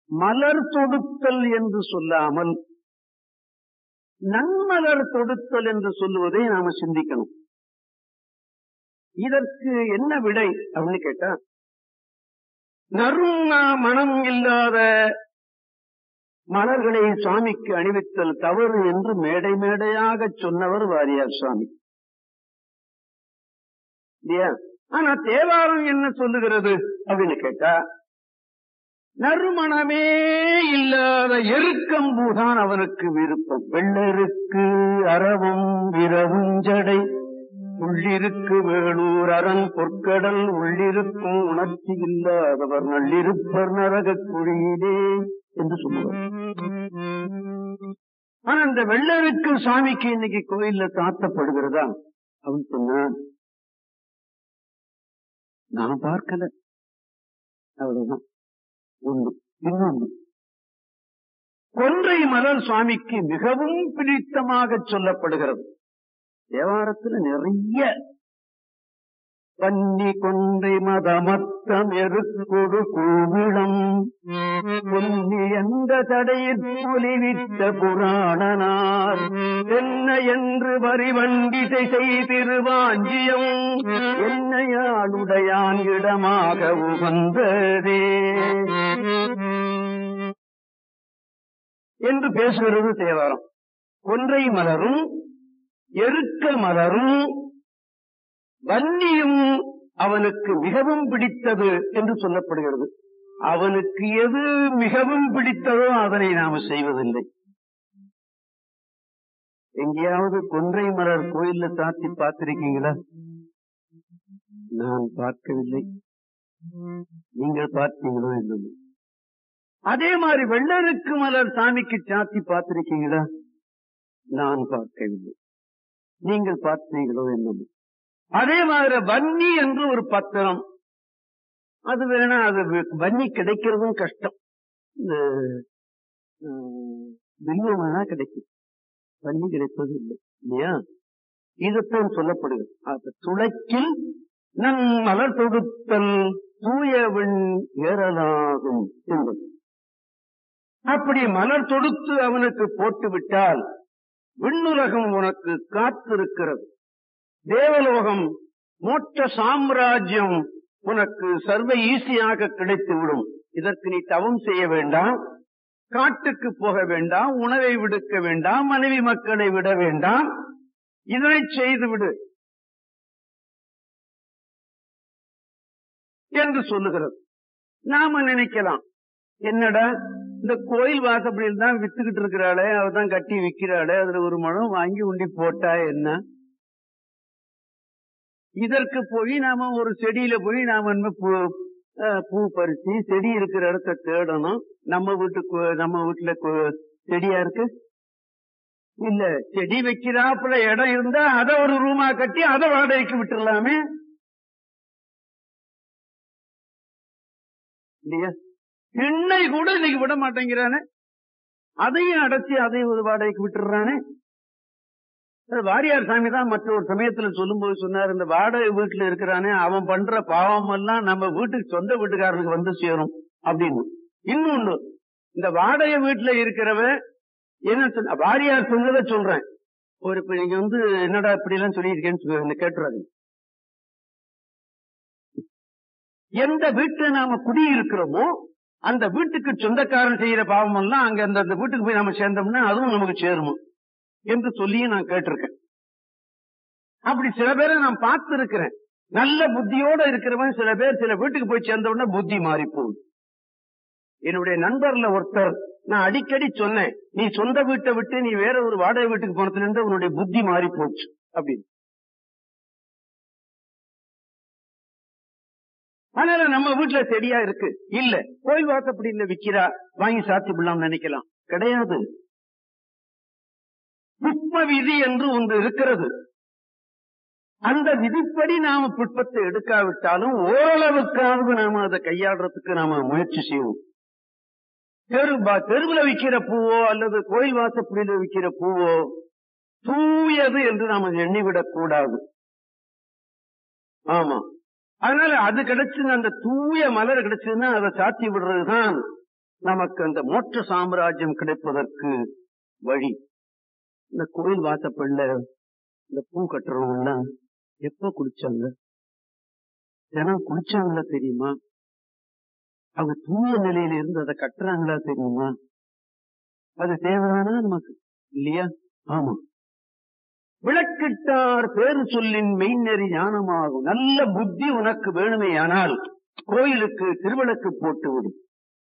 மலர் தொடுத்தல் என்று சொல்லாமல் நன்மலர் தொடுத்தல் என்று சொல்லுவதை நாம சிந்திக்கணும் இதற்கு என்ன விடை அப்படின்னு கேட்டா நறுமா மனம் இல்லாத மலர்களை சுவாமிக்கு அணிவித்தல் தவறு என்று மேடை மேடையாக சொன்னவர் வாரியார் சுவாமி இல்லையா ஆனா தேவாரம் என்ன சொல்லுகிறது அப்படின்னு கேட்டா நறுமணமே இல்லாத எருக்கம்பூதான் அவனுக்கு விருப்பம் வெள்ளருக்கு அறவும் விரவும் ஜடை உள்ளிருக்கு வேளூர் அரண் பொற்கடல் உள்ளிருக்கும் உணர்ச்சி இல்லாதவர் நள்ளிருப்பர் நரகக் குழியிலே என்று சொல்லுவார் ஆனா இந்த வெள்ளருக்கு சுவாமிக்கு இன்னைக்கு கோயில்ல தாத்தப்படுகிறதா அவன் சொன்னான் நான் பார்க்கல அவ்வளவுதான் ஒன்று இன்னொன்று கொன்றை மலர் சுவாமிக்கு மிகவும் பிடித்தமாக சொல்லப்படுகிறது தேவாரத்துல நிறைய பன்னி கொன்றை மதமத்தம் எருக்கொடு கூவிளம் பொன்னி எந்த தடையில் பொலிவித்த புராணனார் என்ன என்று வரிவண்டிசை செய்திருவாஞ்சியம் என்னையாளுடையான் இடமாக உகந்ததே என்று பேசுகிறது தேவாரம் கொன்றை மலரும் எருக்க மலரும் வன்னியும் அவனுக்கு மிகவும் பிடித்தது என்று சொல்லப்படுகிறது அவனுக்கு எது மிகவும் பிடித்ததோ அதனை நாம செய்வதில்லை எங்கேயாவது கொன்றை மலர் கோயில்ல சாத்தி பார்த்திருக்கீங்களா நான் பார்க்கவில்லை நீங்கள் பார்த்தீங்களோ என்னமோ அதே மாதிரி வெள்ளருக்கு மலர் சாமிக்கு சாத்தி பார்த்திருக்கீங்களா நான் பார்க்கவில்லை நீங்கள் பார்த்தீங்களோ என்னமோ அதே மாதிரி வன்னி என்று ஒரு பத்திரம் அது வேணா அது வன்னி கிடைக்கிறதும் கஷ்டம் இந்த பில்வம் வேணா கிடைக்கும் வன்னி கிடைப்பது இல்லை இல்லையா இதுதான் சொல்லப்படுகிறது அது துளைக்கில் நன் மலர் தொடுத்தல் தூயவன் ஏறலாகும் என்பது அப்படி மலர் தொடுத்து அவனுக்கு போட்டு விட்டால் விண்ணுலகம் உனக்கு காத்திருக்கிறது தேவலோகம் மோட்ச சாம்ராஜ்யம் உனக்கு சர்வ ஈஸியாக கிடைத்துவிடும் இதற்கு நீ தவம் செய்ய வேண்டாம் காட்டுக்கு போக வேண்டாம் உணவை விடுக்க வேண்டாம் மனைவி மக்களை விட வேண்டாம் இதனை செய்துவிடு என்று சொல்லுகிறது நாம நினைக்கலாம் என்னடா இந்த கோயில் வாசப்படியில் தான் வித்துக்கிட்டு இருக்கிறாளே அவதான் கட்டி விக்கிறாளே அதுல ஒரு மழம் வாங்கி உண்டி போட்டா என்ன இதற்கு போய் நாம ஒரு செடியில போய் நாம பூ பூ பறிச்சு செடி இருக்கிற இடத்த தேடணும் நம்ம வீட்டுக்கு நம்ம வீட்டுல செடியா இருக்கு இல்ல செடி வைக்கிறாப்புல இடம் இருந்தா அத ஒரு ரூமா கட்டி அதை வாடகைக்கு விட்டுடலாமே இல்லையா திண்ணை கூட இன்னைக்கு விட மாட்டேங்கிறானே அதையும் அடைச்சி அதையும் ஒரு வாடகைக்கு விட்டுறானே வாரியார் சாமி தான் மற்ற ஒரு சமயத்துல சொல்லும் போது சொன்னார் இந்த வாடகை வீட்டுல இருக்கிறானே அவன் பண்ற பாவம் எல்லாம் நம்ம வீட்டுக்கு சொந்த வீட்டுக்காரனுக்கு வந்து சேரும் அப்படின்னு இன்னொன்னு இந்த வாடகை வீட்டுல இருக்கிறவன் என்ன சொன்ன வாரியார் சொன்னதை சொல்றேன் ஒரு இப்ப நீங்க வந்து என்னடா இப்படி எல்லாம் சொல்லியிருக்கேன்னு கேட்டுறாங்க எந்த வீட்டுல நாம குடியிருக்கிறோமோ அந்த வீட்டுக்கு சொந்தக்காரன் செய்யற பாவம் எல்லாம் அங்க அந்த வீட்டுக்கு போய் நம்ம சேர்ந்தோம்னா அதுவும் நமக்கு சேருமோ என்று சொல்லியும் நான் கேட்டிருக்கேன் அப்படி சில பேரை நான் பார்த்து இருக்கிறேன் நல்ல புத்தியோட இருக்கிறவன் சில பேர் சில வீட்டுக்கு போய் சேர்ந்த உடனே புத்தி மாறி போகுது என்னுடைய நண்பர்ல ஒருத்தர் நான் அடிக்கடி சொன்னேன் நீ சொந்த வீட்டை விட்டு நீ வேற ஒரு வாடகை வீட்டுக்கு போனதுல இருந்து உன்னுடைய புத்தி மாறி போச்சு அப்படின்னு அதனால நம்ம வீட்டுல செடியா இருக்கு இல்ல கோயில் வாசப்படி இல்ல விக்கிறா வாங்கி சாத்தி விடலாம் நினைக்கலாம் கிடையாது புஷ்ப விதி என்று ஒன்று இருக்கிறது அந்த விதிப்படி நாம புஷ்பத்தை எடுக்காவிட்டாலும் ஓரளவுக்காவது நாம அதை கையாடுறதுக்கு நாம முயற்சி செய்வோம் தெரு தெருவில் விற்கிற பூவோ அல்லது கோயில் வாசப்படியில விற்கிற பூவோ தூயது என்று நாம எண்ணிவிடக் கூடாது ஆமா அதனால அது கிடைச்சது அந்த தூய மலர் கிடைச்சதுன்னா அதை சாத்தி விடுறதுதான் நமக்கு அந்த மோட்ச சாம்ராஜ்யம் கிடைப்பதற்கு வழி இந்த கோயில் வாசப்பள்ள இந்த பூ கட்டுறவங்க எல்லாம் எப்ப குளிச்சாங்க தினம் குளிச்சாங்களா தெரியுமா அவங்க தூய நிலையில இருந்து அதை கட்டுறாங்களா தெரியுமா அது தேவைதானா நமக்கு இல்லையா ஆமா விளக்கிட்டார் பேரு சொல்லின் மெய்நெறி ஞானமாகும் நல்ல புத்தி உனக்கு வேணுமே ஆனால் கோயிலுக்கு திருவிளக்கு போட்டு விடும்